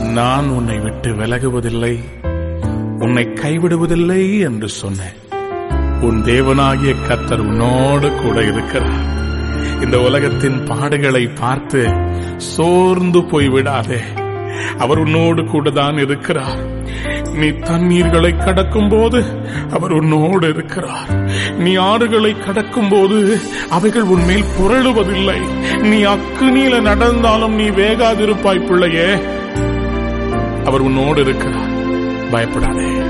நான் உன்னை விட்டு விலகுவதில்லை உன்னை கைவிடுவதில்லை என்று சொன்னேன் உன் தேவனாகிய கத்தர் உன்னோடு கூட இருக்கிறார் இந்த உலகத்தின் பாடுகளை பார்த்து சோர்ந்து போய்விடாதே அவர் உன்னோடு கூட தான் இருக்கிறார் நீ தண்ணீர்களை கடக்கும் போது அவர் உன்னோடு இருக்கிறார் நீ ஆறுகளை கடக்கும் போது அவைகள் உன்மேல் புரளுவதில்லை நீ அக்குனியில நடந்தாலும் நீ வேகாதிருப்பாய் பிள்ளையே அவர் உன்னோடு இருக்கிறார் பயப்படாதே